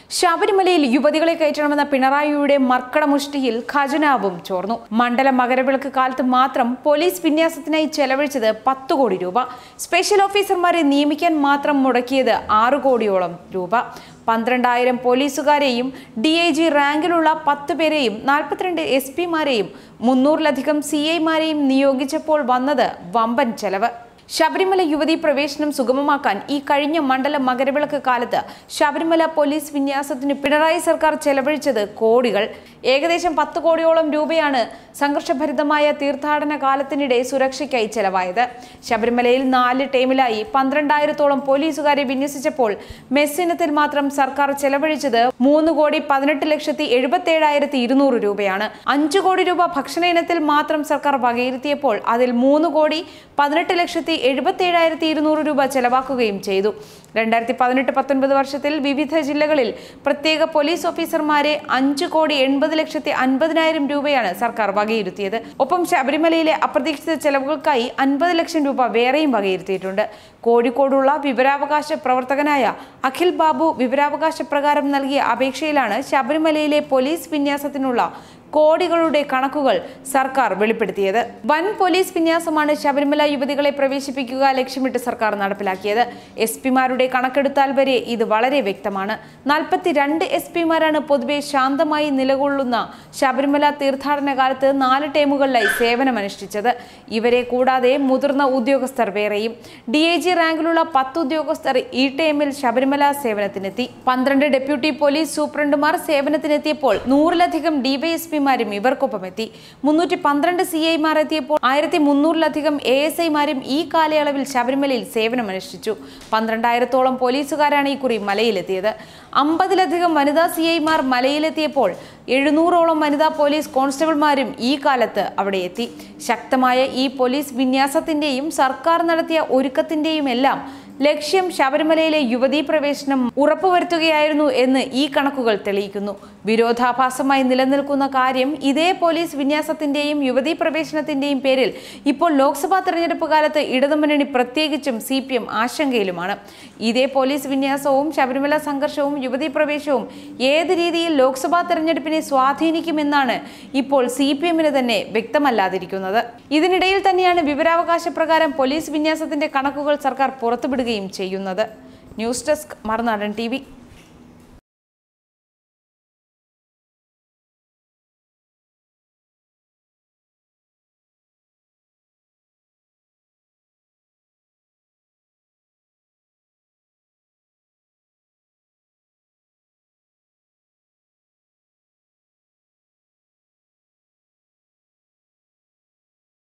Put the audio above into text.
ശബരിമലയിൽ യുവതികളെ കയറ്റണമെന്ന പിണറായിയുടെ മർക്കടമുഷ്ടിയിൽ ഖജനാവും ചോർന്നു മണ്ഡല മകരവിളക്ക് കാലത്ത് മാത്രം പോലീസ് വിന്യാസത്തിനായി ചെലവഴിച്ചത് പത്ത് കോടി രൂപ സ്പെഷ്യൽ ഓഫീസർമാരെ നിയമിക്കാൻ മാത്രം മുടക്കിയത് ആറ് കോടിയോളം രൂപ പന്ത്രണ്ടായിരം പോലീസുകാരെയും ഡി ഐ ജി റാങ്കിലുള്ള പത്ത് പേരെയും നാൽപ്പത്തിരണ്ട് എസ് പിമാരെയും മുന്നൂറിലധികം സി ഐമാരെയും നിയോഗിച്ചപ്പോൾ വന്നത് വമ്പൻ ചെലവ് ശബരിമല യുവതീ പ്രവേശനം സുഗമമാക്കാൻ ഈ കഴിഞ്ഞ മണ്ഡല മകരവിളക്ക് കാലത്ത് ശബരിമല പോലീസ് വിന്യാസത്തിന് പിണറായി സർക്കാർ ചെലവഴിച്ചത് കോടികൾ ഏകദേശം പത്ത് കോടിയോളം രൂപയാണ് സംഘർഷഭരിതമായ തീർത്ഥാടന കാലത്തിനിടെ സുരക്ഷയ്ക്കായി ചെലവായത് ശബരിമലയിൽ നാല് ടീമിലായി പന്ത്രണ്ടായിരത്തോളം പോലീസുകാരെ വിന്യസിച്ചപ്പോൾ മെസ്സിനത്തിൽ മാത്രം സർക്കാർ ചെലവഴിച്ചത് മൂന്ന് കോടി പതിനെട്ട് ലക്ഷത്തി എഴുപത്തി ഏഴായിരത്തി ഇരുന്നൂറ് രൂപയാണ് അഞ്ചു കോടി രൂപ ഭക്ഷണ ഇനത്തിൽ മാത്രം സർക്കാർ വകയിരുത്തിയപ്പോൾ അതിൽ മൂന്ന് കോടി പതിനെട്ട് ലക്ഷത്തി എഴുപത്തി ഏഴായിരത്തി ഇരുന്നൂറ് രൂപ ചെലവാക്കുകയും ചെയ്തു രണ്ടായിരത്തി പതിനെട്ട് പത്തൊൻപത് വർഷത്തിൽ വിവിധ ജില്ലകളിൽ പ്രത്യേക പോലീസ് ഓഫീസർമാരെ അഞ്ച് കോടി എൺപത് ലക്ഷത്തി അൻപതിനായിരം രൂപയാണ് സർക്കാർ വകയിരുത്തിയത് ഒപ്പം ശബരിമലയിലെ അപ്രതീക്ഷിത ചെലവുകൾക്കായി അൻപത് ലക്ഷം രൂപ വേറെയും വകയിരുത്തിയിട്ടുണ്ട് കോഴിക്കോടുള്ള വിവരാവകാശ പ്രവർത്തകനായ അഖിൽ ബാബു വിവരാവകാശ പ്രകാരം നൽകിയ അപേക്ഷയിലാണ് ശബരിമലയിലെ പോലീസ് വിന്യാസത്തിനുള്ള കോടികളുടെ കണക്കുകൾ സർക്കാർ വെളിപ്പെടുത്തിയത് വൻ പോലീസ് വിന്യാസമാണ് ശബരിമല യുവതികളെ പ്രവേശിപ്പിക്കുക ലക്ഷ്യമിട്ട് സർക്കാർ നടപ്പിലാക്കിയത് എസ് പിമാരുടെ കണക്കെടുത്താൽ വരെ ഇത് വളരെ വ്യക്തമാണ് നാൽപ്പത്തിരണ്ട് എസ് പിമാരാണ് പൊതുവെ ശാന്തമായി നിലകൊള്ളുന്ന ശബരിമല തീർത്ഥാടന കാലത്ത് നാല് ടീമുകളിലായി സേവനമനുഷ്ഠിച്ചത് ഇവരെ കൂടാതെ മുതിർന്ന ഉദ്യോഗസ്ഥർ വേറെയും ഡി ഐ ജി റാങ്കിലുള്ള പത്ത് ഉദ്യോഗസ്ഥർ ഈ ടീമിൽ ശബരിമല സേവനത്തിനെത്തി പന്ത്രണ്ട് ഡെപ്യൂട്ടി പോലീസ് സൂപ്രണ്ടുമാർ സേവനത്തിനെത്തിയപ്പോൾ നൂറിലധികം ഡിവൈഎസ്പി പിമാരും ഇവർക്കൊപ്പം എത്തി മുന്നൂറ്റി പന്ത്രണ്ട് സി ഐമാർ എത്തിയപ്പോൾ ആയിരത്തി മുന്നൂറിലധികം എ എസ് ഐമാരും ഈ കാലയളവിൽ ശബരിമലയിൽ സേവനമനുഷ്ഠിച്ചു പന്ത്രണ്ടായിരത്തോളം പോലീസുകാരാണ് ഈ കുറി മലയിലെത്തിയത് അമ്പതിലധികം വനിതാ സി ഐമാർ മലയിലെത്തിയപ്പോൾ എഴുന്നൂറോളം വനിതാ പോലീസ് കോൺസ്റ്റബിൾമാരും ഈ കാലത്ത് അവിടെ എത്തി ശക്തമായ ഈ പോലീസ് വിന്യാസത്തിന്റെയും സർക്കാർ നടത്തിയ ഒരുക്കത്തിന്റെയും എല്ലാം ലക്ഷ്യം ശബരിമലയിലെ യുവതീ പ്രവേശനം ഉറപ്പുവരുത്തുകയായിരുന്നു എന്ന് ഈ കണക്കുകൾ തെളിയിക്കുന്നു വിരോധാഭാസമായി നിലനിൽക്കുന്ന കാര്യം ഇതേ പോലീസ് വിന്യാസത്തിന്റെയും യുവതീ പ്രവേശനത്തിന്റെയും പേരിൽ ഇപ്പോൾ ലോക്സഭാ തെരഞ്ഞെടുപ്പ് കാലത്ത് ഇടതുമുന്നണി പ്രത്യേകിച്ചും സി പി എം ആശങ്കയിലുമാണ് ഇതേ പോലീസ് വിന്യാസവും ശബരിമല സംഘർഷവും യുവതീ പ്രവേശവും ഏത് രീതിയിൽ ലോക്സഭാ തെരഞ്ഞെടുപ്പിനെ സ്വാധീനിക്കുമെന്നാണ് ഇപ്പോൾ സി പി എമ്മിന് തന്നെ വ്യക്തമല്ലാതിരിക്കുന്നത് ഇതിനിടയിൽ തന്നെയാണ് വിവരാവകാശ പ്രകാരം പോലീസ് വിന്യാസത്തിന്റെ കണക്കുകൾ സർക്കാർ പുറത്തുവിടുകയും ചെയ്യുന്നത് ന്യൂസ് ഡെസ്ക് മറുനാടൻ ടി